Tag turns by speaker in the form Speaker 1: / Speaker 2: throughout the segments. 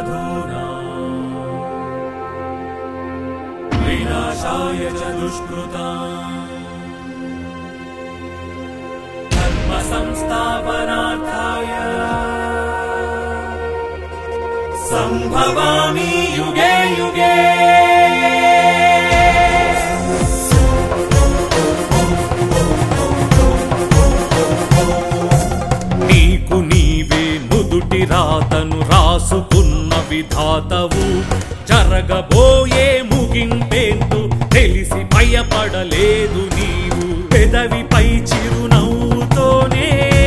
Speaker 1: साधूना विनाशाय च दुष्कृता धर्म संस्थापनार्थाय सम्भवामि युगे युगे నీకు నీవే నుదుటి రాతను రాసుకున్న విధాతవు జరగబోయే ముగింపేంటో తెలిసి భయపడలేదు నీవు పెదవిపై చిరునవ్వుతోనే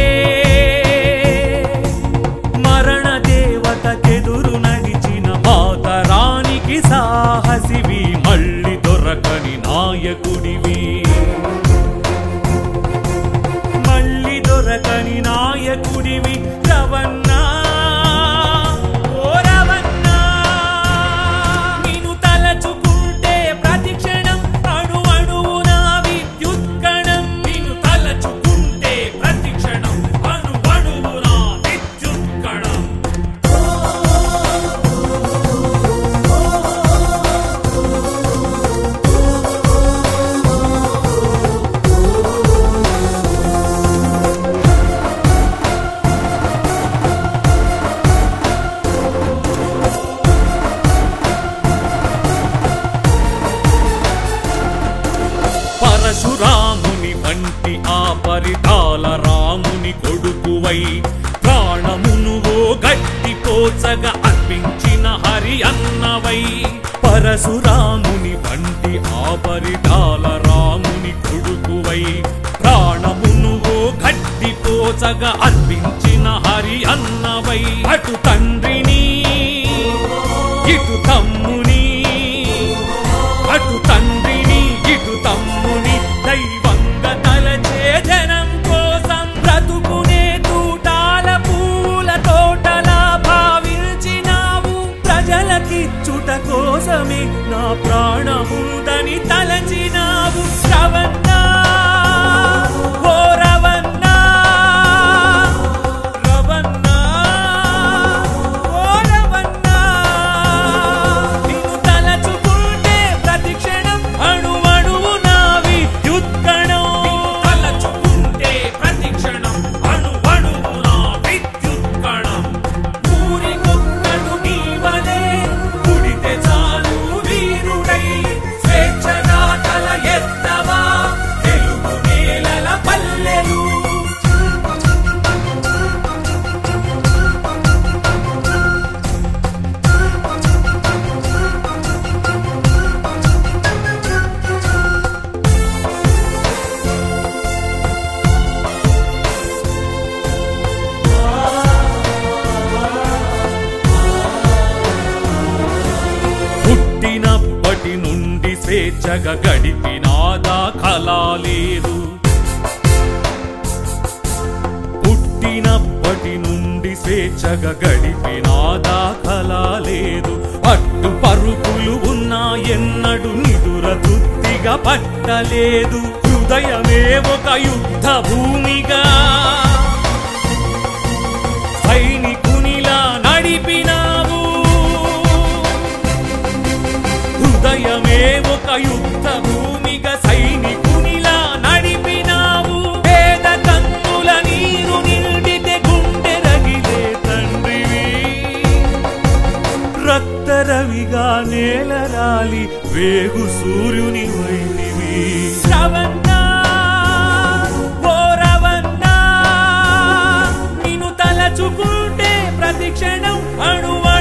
Speaker 1: మరణ దేవతకెదురు నడిచిన మాతరానికి సాహసివి మళ్ళీ దొరకని నాయకుడివి మళ్ళీ దొరకని నాయకుడివి రవన్నా ఓ రవన్నా నిన్ను తలచుకుంటే ప్రతిక్షణం అణు అణువున విద్యుత్కణం నిన్ను తలచుకుంటే ప్రతిక్షణం అణు అణువున విద్యుత్కణం పరశురాముని వంటి ఆ పరితాల రాముని కొడుకువై ప్రాణమును ఓ గట్టి పోచగా అర్పించిన హరి అన్నవై పరశురాముని వంటి ఆ పరితాల రాముని కొడుకువై ప్రాణమును ఓ గట్టి పోచగా అర్పించిన హరి అన్నవై అటు తండ్రిని ఇటు తమ్ముని అటు తండ్రిని ఇటు తమ్ముని దైవంగా తలచే జనం కోసం బ్రతుకునే తూటాల పూల తోటలా భావించినావు ప్రజలకిచ్చుట కోసమే నా ప్రాణముందని తలచినావు రవన్నా ఓ రవన్నా రవన్నా ఓ రవన్నా నిన్ను తలచుకుంటే ప్రతిక్షణం అణు అణువు నా విద్యుత్కణం తలచుకుంటే ప్రతిక్షణం అణు అణువు నా విద్యుత్కణం ఊరికొక్కడు నీవలే పుడితే చాలు వీరుడై స్వేచ్ఛగా తల ఎత్తవా తెలుగు నేలల పల్లెలు పుట్టినప్పటి నుండి స్వేచ్ఛగా గడిపినాదా కళా లేదు పుట్టినప్పటి నుండి స్వేచ్ఛగా గడిపినాదా కళా లేదు పట్టు పరుపులు ఉన్నా ఎన్నడు నిదుర తృప్తిగా పట్టలేదు హృదయమే ఒక యుద్ధ భూమిగా సైనికునిలా నడిపినావు హృదయమే ఒక యుద్ధ భూమిగా సైనికునిలా నడిపినావు పేద కన్నుల నీరు నిండితే గుండె రగిలే తండ్రివి రక్తరవిగా నేల రాలి వేగు సూర్యుని వైదివి రవన్నా ఓ రవన్నా నిన్ను తలచుకుంటే ప్రతిక్షణం అణువ